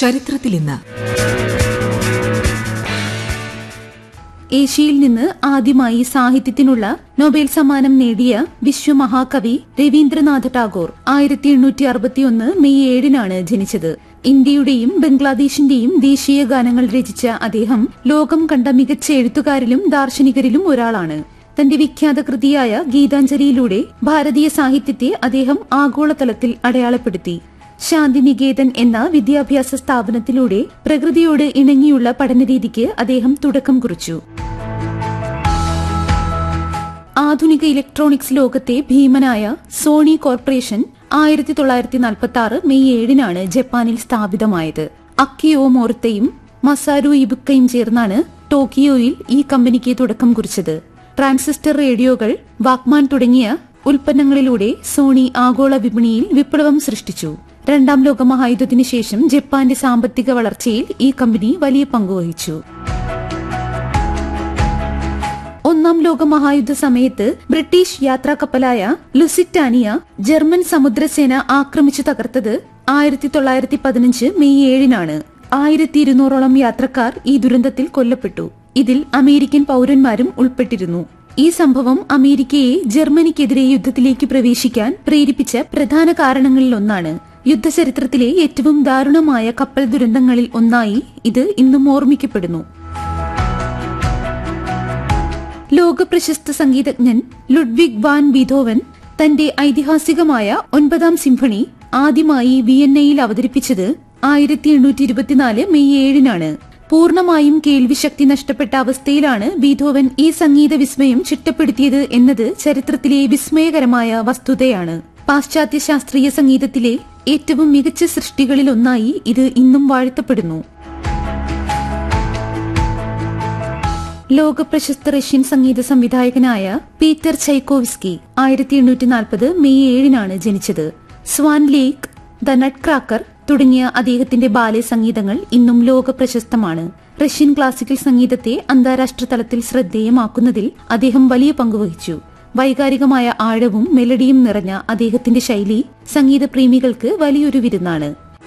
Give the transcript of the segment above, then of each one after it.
ചരിത്രത്തിൽ ഇന്ന് ഏഷ്യയിൽ നിന്ന് ആദ്യമായി സാഹിത്യത്തിനുള്ള നൊബേൽ സമ്മാനം നേടിയ വിശ്വമഹാകവി രവീന്ദ്രനാഥ ടാഗോർ ആയിരത്തി എണ്ണൂറ്റി അറുപത്തിയൊന്ന് മെയ് ഏഴിനാണ് ജനിച്ചത് ഇന്ത്യയുടെയും ബംഗ്ലാദേശിന്റെയും ദേശീയ ഗാനങ്ങൾ രചിച്ച അദ്ദേഹം ലോകം കണ്ട മികച്ച എഴുത്തുകാരിലും ദാർശനികരിലും ഒരാളാണ് തന്റെ വിഖ്യാത കൃതിയായ ഗീതാഞ്ജലിയിലൂടെ ഭാരതീയ സാഹിത്യത്തെ അദ്ദേഹം ആഗോളതലത്തിൽ അടയാളപ്പെടുത്തി ശാന്തിനികേതൻ എന്ന വിദ്യാഭ്യാസ സ്ഥാപനത്തിലൂടെ പ്രകൃതിയോട് ഇണങ്ങിയുള്ള പഠനരീതിക്ക് അദ്ദേഹം തുടക്കം കുറിച്ചു ആധുനിക ഇലക്ട്രോണിക്സ് ലോകത്തെ ഭീമനായ സോണി കോർപ്പറേഷൻ ആയിരത്തി തൊള്ളായിരത്തി നാൽപ്പത്തി ആറ് മെയ് ഏഴിനാണ് ജപ്പാനിൽ സ്ഥാപിതമായത് അക്കിയോ മോർത്തയും മസാരു ഇബുക്കയും ചേർന്നാണ് ടോക്കിയോയിൽ ഈ കമ്പനിക്ക് തുടക്കം കുറിച്ചത് ട്രാൻസിസ്റ്റർ റേഡിയോകൾ വാക്മാൻ തുടങ്ങിയ ഉൽപ്പന്നങ്ങളിലൂടെ സോണി ആഗോള വിപണിയിൽ വിപ്ലവം സൃഷ്ടിച്ചു രണ്ടാം ലോക മഹായുദ്ധത്തിനു ശേഷം ജപ്പാന്റെ സാമ്പത്തിക വളർച്ചയിൽ ഈ കമ്പനി വലിയ പങ്കുവഹിച്ചു ഒന്നാം ലോക മഹായുദ്ധ സമയത്ത് ബ്രിട്ടീഷ് യാത്രാ കപ്പലായ ലുസിറ്റാനിയ ജർമ്മൻ സമുദ്രസേന ആക്രമിച്ചു തകർത്തത് ആയിരത്തി തൊള്ളായിരത്തി പതിനഞ്ച് മെയ് ഏഴിനാണ് ആയിരത്തി ഇരുന്നൂറോളം യാത്രക്കാർ ഈ ദുരന്തത്തിൽ കൊല്ലപ്പെട്ടു ഇതിൽ അമേരിക്കൻ പൌരന്മാരും ഉൾപ്പെട്ടിരുന്നു ഈ സംഭവം അമേരിക്കയെ ജർമ്മനിക്കെതിരെ യുദ്ധത്തിലേക്ക് പ്രവേശിക്കാൻ പ്രേരിപ്പിച്ച പ്രധാന കാരണങ്ങളിലൊന്നാണ് യുദ്ധചരിത്രത്തിലെ ഏറ്റവും ദാരുണമായ കപ്പൽ ദുരന്തങ്ങളിൽ ഒന്നായി ഇത് ഇന്നും ഓർമ്മിക്കപ്പെടുന്നു ലോകപ്രശസ്ത സംഗീതജ്ഞൻ ലുഡ്വിഗ് വാൻ ബീഥോവൻ തന്റെ ഐതിഹാസികമായ ഒൻപതാം സിംഫണി ആദ്യമായി വിയന്നയിൽ അവതരിപ്പിച്ചത് ആയിരത്തി എണ്ണൂറ്റി ഇരുപത്തിനാല് മെയ് ഏഴിനാണ് പൂർണ്ണമായും കേൾവിശക്തി നഷ്ടപ്പെട്ട അവസ്ഥയിലാണ് ബീഥോവൻ ഈ സംഗീത വിസ്മയം ചിട്ടപ്പെടുത്തിയത് എന്നത് ചരിത്രത്തിലെ വിസ്മയകരമായ വസ്തുതയാണ് പാശ്ചാത്യ ശാസ്ത്രീയ സംഗീതത്തിലെ ഏറ്റവും മികച്ച സൃഷ്ടികളിലൊന്നായി ഇത് ഇന്നും വാഴ്ത്തപ്പെടുന്നു ലോകപ്രശസ്ത റഷ്യൻ സംഗീത സംവിധായകനായ പീറ്റർ ചൈക്കോവിസ്കി ആയിരത്തി എണ്ണൂറ്റി നാൽപ്പത് മെയ് ഏഴിനാണ് ജനിച്ചത് Swan Lake the Nutcracker തുടങ്ങിയ അദ്ദേഹത്തിന്റെ ബാലെ സംഗീതങ്ങൾ ഇന്നും ലോക പ്രശസ്തമാണ് റഷ്യൻ ക്ലാസിക്കൽ സംഗീതത്തെ അന്താരാഷ്ട്ര തലത്തിൽ ശ്രദ്ധേയമാക്കുന്നതിൽ അദ്ദേഹം വലിയ പങ്കുവഹിച്ചു വൈകാരികമായ ആഴവും മെലഡിയും നിറഞ്ഞ അദ്ദേഹത്തിന്റെ ശൈലി സംഗീത പ്രേമികൾക്ക് വലിയൊരു വിരുന്നാണ്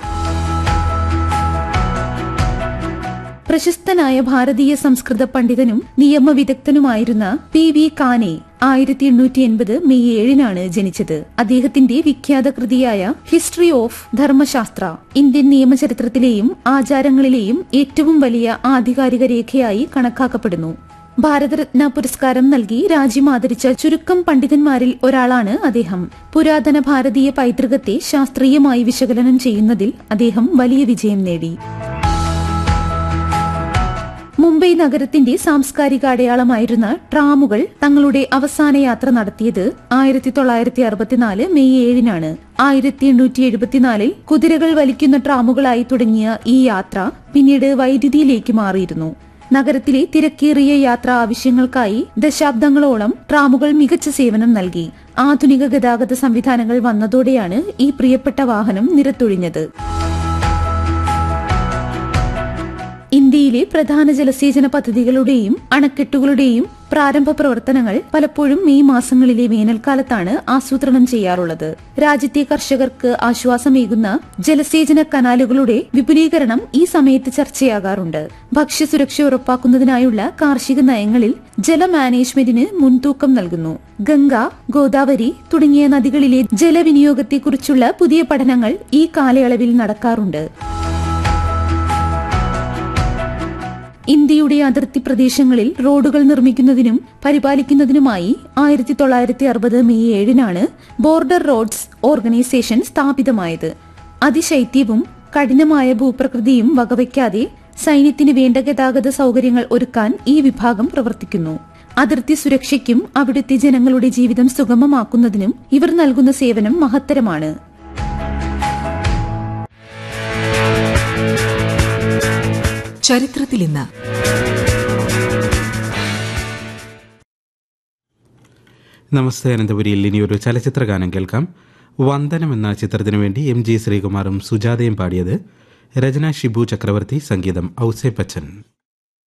പ്രശസ്തനായ ഭാരതീയ സംസ്കൃത പണ്ഡിതനും നിയമവിദഗ്ധനുമായിരുന്ന പി വി കാനെ ആയിരത്തി എണ്ണൂറ്റി എൺപത് മെയ് ഏഴിനാണ് ജനിച്ചത് അദ്ദേഹത്തിന്റെ വിഖ്യാത കൃതിയായ ഹിസ്റ്ററി ഓഫ് ധർമ്മശാസ്ത്ര ഇന്ത്യൻ നിയമചരിത്രത്തിലെയും ആചാരങ്ങളിലെയും ഏറ്റവും വലിയ ആധികാരിക രേഖയായി കണക്കാക്കപ്പെടുന്നു ഭാരതരത്ന പുരസ്കാരം നൽകി രാജ്യം ആദരിച്ച ചുരുക്കം പണ്ഡിതന്മാരിൽ ഒരാളാണ് അദ്ദേഹം പുരാതന ഭാരതീയ പൈതൃകത്തെ ശാസ്ത്രീയമായി വിശകലനം ചെയ്യുന്നതിൽ അദ്ദേഹം വലിയ വിജയം നേടി മുംബൈ നഗരത്തിന്റെ സാംസ്കാരിക അടയാളമായിരുന്ന ട്രാമുകൾ തങ്ങളുടെ അവസാന യാത്ര നടത്തിയത് ആയിരത്തി തൊള്ളായിരത്തി അറുപത്തിനാല് മെയ് ഏഴിനാണ് ആയിരത്തി എണ്ണൂറ്റി എഴുപത്തിനാലിൽ കുതിരകൾ വലിക്കുന്ന ട്രാമുകളായി തുടങ്ങിയ ഈ യാത്ര പിന്നീട് വൈദ്യുതിയിലേക്ക് മാറിയിരുന്നു നഗരത്തിലെ തിരക്കേറിയ യാത്രാ ആവശ്യങ്ങൾക്കായി ദശാബ്ദങ്ങളോളം ട്രാമുകൾ മികച്ച സേവനം നൽകി ആധുനിക ഗതാഗത സംവിധാനങ്ങൾ വന്നതോടെയാണ് ഈ പ്രിയപ്പെട്ട വാഹനം നിരത്തൊഴിഞ്ഞത് ഇന്ത്യയിലെ പ്രധാന ജലസേചന പദ്ധതികളുടെയും അണക്കെട്ടുകളുടെയും പ്രാരംഭ പ്രവർത്തനങ്ങൾ പലപ്പോഴും മെയ് മാസങ്ങളിലെ വേനൽക്കാലത്താണ് ആസൂത്രണം ചെയ്യാറുള്ളത് രാജ്യത്തെ കർഷകർക്ക് ആശ്വാസമേകുന്ന ജലസേചന കനാലുകളുടെ വിപുലീകരണം ഈ സമയത്ത് ചർച്ചയാകാറുണ്ട് ഭക്ഷ്യസുരക്ഷ ഉറപ്പാക്കുന്നതിനായുള്ള കാർഷിക നയങ്ങളിൽ ജല മാനേജ്മെന്റിന് മുൻതൂക്കം നൽകുന്നു ഗംഗ ഗോദാവരി തുടങ്ങിയ നദികളിലെ ജലവിനിയോഗത്തെക്കുറിച്ചുള്ള പുതിയ പഠനങ്ങൾ ഈ കാലയളവിൽ നടക്കാറുണ്ട് ഇന്ത്യയുടെ അതിർത്തി പ്രദേശങ്ങളിൽ റോഡുകൾ നിർമ്മിക്കുന്നതിനും പരിപാലിക്കുന്നതിനുമായി ആയിരത്തി തൊള്ളായിരത്തി അറുപത് മെയ് ഏഴിനാണ് ബോർഡർ റോഡ്സ് ഓർഗനൈസേഷൻ സ്ഥാപിതമായത് അതിശൈത്യവും കഠിനമായ ഭൂപ്രകൃതിയും വകവയ്ക്കാതെ സൈന്യത്തിന് വേണ്ട ഗതാഗത സൗകര്യങ്ങൾ ഒരുക്കാൻ ഈ വിഭാഗം പ്രവർത്തിക്കുന്നു അതിർത്തി സുരക്ഷയ്ക്കും അവിടുത്തെ ജനങ്ങളുടെ ജീവിതം സുഗമമാക്കുന്നതിനും ഇവർ നൽകുന്ന സേവനം മഹത്തരമാണ് ചരിത്രത്തിൽ ഇന്ന് നമസ്തേ അനന്തപുരിയിൽ ഇനിയൊരു ചലച്ചിത്ര ഗാനം കേൾക്കാം വന്ദനം എന്ന ചിത്രത്തിനു വേണ്ടി എം ജി ശ്രീകുമാറും സുജാതയും പാടിയത് രചന ഷിബു ചക്രവർത്തി സംഗീതം ഔസേ പച്ചൻ